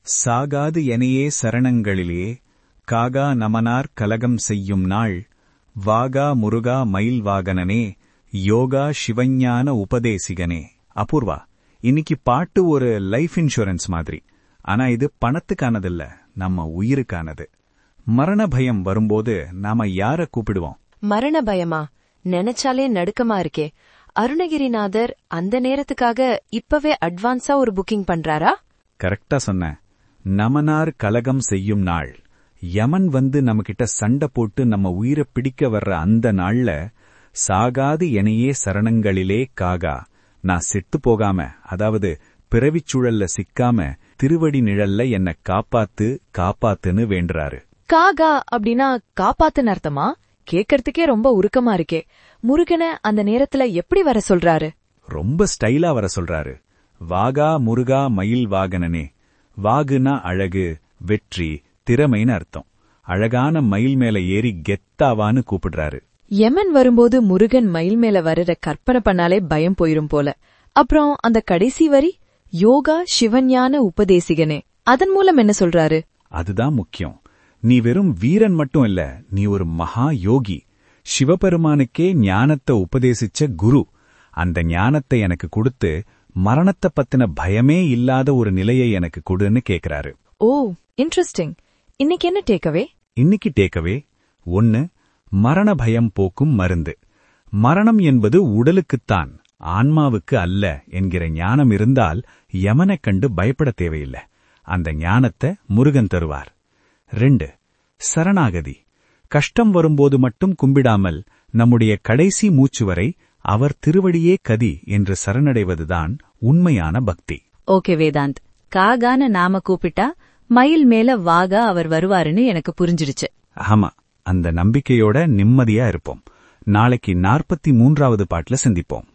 சாகாது எனையே சரணங்களிலே காகா நமனார் கலகம் செய்யும் நாள் வாகா முருகா மயில் வாகனனே யோகா சிவஞான உபதேசிகனே அபூர்வா இன்னைக்கு பாட்டு ஒரு லைஃப் இன்சூரன்ஸ் மாதிரி ஆனா இது பணத்துக்கானதில்ல நம்ம உயிருக்கானது மரண பயம் வரும்போது நாம யார கூப்பிடுவோம் மரண பயமா நினைச்சாலே நடுக்கமா இருக்கே அருணகிரிநாதர் அந்த நேரத்துக்காக இப்பவே அட்வான்ஸா ஒரு புக்கிங் பண்றாரா கரெக்டா சொன்ன நமனார் கலகம் செய்யும் நாள் யமன் வந்து நம்மகிட்ட சண்டை போட்டு நம்ம உயிரை பிடிக்க வர்ற அந்த நாள்ல சாகாது எனையே சரணங்களிலே காகா நான் செத்து போகாம அதாவது பிறவிச் சுழல்ல சிக்காம திருவடி நிழல்ல என்ன காப்பாத்து காப்பாத்துன்னு வேண்டுறாரு காகா அப்படின்னா காப்பாத்துன்னு அர்த்தமா கேக்கறதுக்கே ரொம்ப உருக்கமா இருக்கே முருகனை அந்த நேரத்துல எப்படி வர சொல்றாரு ரொம்ப ஸ்டைலா வர சொல்றாரு வாகா முருகா மயில் வாகனனே வாகுனா அழகு வெற்றி திறமைன்னு அர்த்தம் அழகான மயில் மேல ஏறி கெத்தாவான்னு கூப்பிடுறாரு யமன் வரும்போது முருகன் மயில் மேல வர்ற கற்பனை பண்ணாலே பயம் போயிரும் போல அப்புறம் அந்த கடைசி வரி யோகா சிவஞான உபதேசிகனே அதன் மூலம் என்ன சொல்றாரு அதுதான் முக்கியம் நீ வெறும் வீரன் மட்டும் இல்ல நீ ஒரு மகா யோகி சிவபெருமானுக்கே ஞானத்தை உபதேசிச்ச குரு அந்த ஞானத்தை எனக்கு கொடுத்து மரணத்தை பத்தின பயமே இல்லாத ஒரு நிலையை எனக்கு கொடுன்னு கேக்குறாரு ஓ இன்ட்ரெஸ்டிங் இன்னைக்கு என்ன டேக்கவே இன்னைக்கு டேக்கவே ஒன்னு மரண பயம் போக்கும் மருந்து மரணம் என்பது உடலுக்குத்தான் ஆன்மாவுக்கு அல்ல என்கிற ஞானம் இருந்தால் யமனைக் கண்டு பயப்பட தேவையில்லை அந்த ஞானத்தை முருகன் தருவார் ரெண்டு சரணாகதி கஷ்டம் வரும்போது மட்டும் கும்பிடாமல் நம்முடைய கடைசி மூச்சு வரை அவர் திருவடியே கதி என்று சரணடைவதுதான் உண்மையான பக்தி ஓகே வேதாந்த் காகான்னு நாம கூப்பிட்டா மயில் மேல வாகா அவர் வருவாருன்னு எனக்கு புரிஞ்சிடுச்சு ஆமா அந்த நம்பிக்கையோட நிம்மதியா இருப்போம் நாளைக்கு நாற்பத்தி மூன்றாவது பாட்டுல சந்திப்போம்